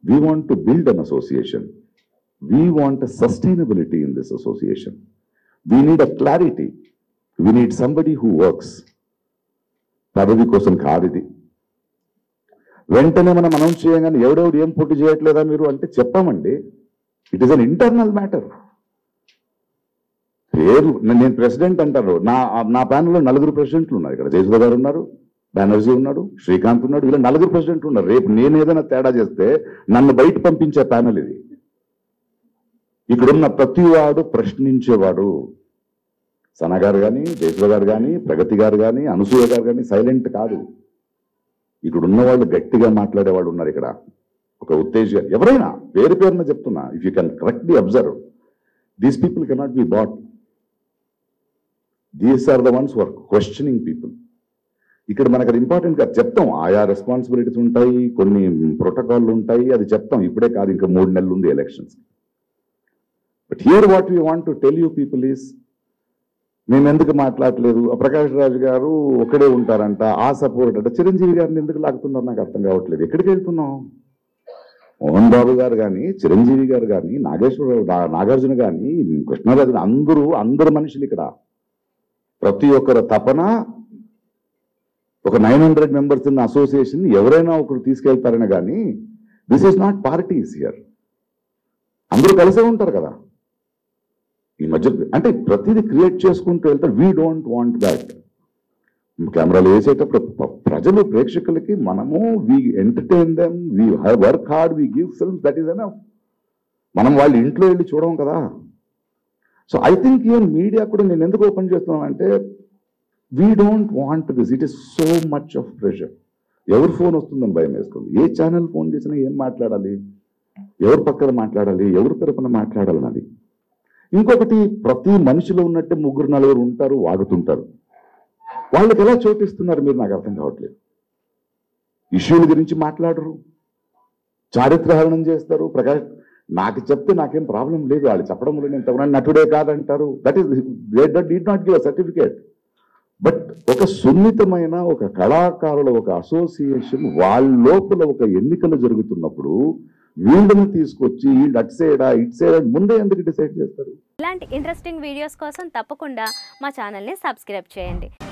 We want to build an association. We want a sustainability in this association. We need a clarity. We need somebody who works. పదవి కోసం కాదు ఇది వెంటనే మనం announce చేయగానే ఎవడెవడు ఏం పోటీ చేయట్లేదా మీరు అంటే చెప్పామండి it is an internal matter పేరు నే- నేను ప్రెసిడెంట్ అంటారు నా నా ప్యానెల్లో నలుగురు ప్రెసిడెంట్లు ఉన్నారు ఇక్కడ జయసుధ గారు ఉన్నారు బెనర్జీ ఉన్నాడు శ్రీకాంత్ ఉన్నాడు ఇలా నలుగురు ప్రెసిడెంట్లు ఉన్నారు రేపు నేను ఏదైనా తేడా చేస్తే నన్ను బయట పంపించే ప్యానెల్ ఇది ఇక్కడున్న ప్రతి వాడు ప్రశ్నించేవాడు సన గారు కానీ జయసుధ గారు కానీ ప్రగతి గారు కానీ అనసూయ గారు కానీ సైలెంట్ కాదు ఇక్కడ ఉన్న వాళ్ళు గట్టిగా మాట్లాడేవాళ్ళు ఉన్నారు ఇక్కడ ఒక ఉత్తేజ ఎవరైనా పేరు పేరున చెప్తున్నా if you can correctly observe these people cannot be but these are the ones were questioning people ఇక్కడ మనకు అది ఇంపార్టెంట్ కాదు చెప్తాం ఆయా రెస్పాన్సిబిలిటీస్ ఉంటాయి కొన్ని ప్రోటోకాల్లు ఉంటాయి అది చెప్తాం ఇప్పుడే కాదు ఇంకా మూడు నెలలు ఉంది elections but here what we want to tell you people is మేము ఎందుకు మాట్లాడలేదు ఆ ప్రకాష్ రాజు గారు ఒక్కడే ఉంటారంట ఆ సపోర్ట్ అంటే చిరంజీవి గారిని ఎందుకు లాగుతున్నారు నాకు అర్థం కావట్లేదు ఎక్కడికి వెళ్తున్నాం మోహన్ బాబు గారు కానీ చిరంజీవి గారు కానీ నాగేశ్వరరావు నా- నాగార్జున కానీ కృష్ణరాజు గాని అందరూ అందరు మనుషులు ఇక్కడ ప్రతి ఒక్కరి తపన ఒక నైన్ హండ్రెడ్ మెంబర్స్ ఉన్న అసోసియేషన్ ఎవరైనా ఒకరు తీసుకెళ్తారని కానీ this is not parties here అందరూ కలిసే ఉంటారు కదా ఈ మధ్య అంటే ప్రతిదీ క్రియేట్ చేసుకుంటూ వెళ్తారు వీ డోంట్ వాంట్ దాట్ కెమెరాలు వేసేటప్పుడు ప- ప్రజలు ప్రేక్షకులకి మనము we entertain them we work hard we give films that is enough మనం వాళ్ళ ఇంట్లో వెళ్ళి చూడడం కదా so I think even media కూడా నేను ఎందుకు ఓపెన్ చేస్తున్నానంటే we don't want this it is so much of pressure ఎవరు ఫోన్ వస్తుందని భయం వేస్తుంది ఏ ఛానల్ ఫోన్ చేసినా ఏం మాట్లాడాలి ఎవరు పక్కన మాట్లాడాలి ఎవరు తరపున మాట్లాడాలి అది ఇంకొకటి ప్రతి మనిషిలో ఉన్నట్టే ముగ్గురు నలుగురు ఉంటారు వాగుతుంటారు వాళ్ళకి ఎలా చోటిస్తున్నారు మీరు నాకు అర్థం కావట్లేదు ఇష్యూల గురించి మాట్లాడరు చారిత్రహరణం చేస్తారు ప్రకాష్ నాకు చెప్తే నాకేం ప్రాబ్లం లేదు వాళ్ళు చెప్పడం వల్ల నేను తగిన నటుడే కాదంటారు that is did not give certificate but ఒక సున్నితమైన ఒక కళాకారుల ఒక అసోసియేషన్ వాళ్ళ లోపల ఒక ఎన్నికలు జరుగుతున్నప్పుడు వీళ్ళని తీసుకొచ్చి వీళ్ళు అటు సైడా ఇటు సైడా ముందే ఎందుకు డిసైడ్ చేస్తారు ఇలాంటి ఇంట్రెస్టింగ్ వీడియోస్ కోసం తప్పకుండా మా ఛానల్ని సబ్స్క్రైబ్ చేయండి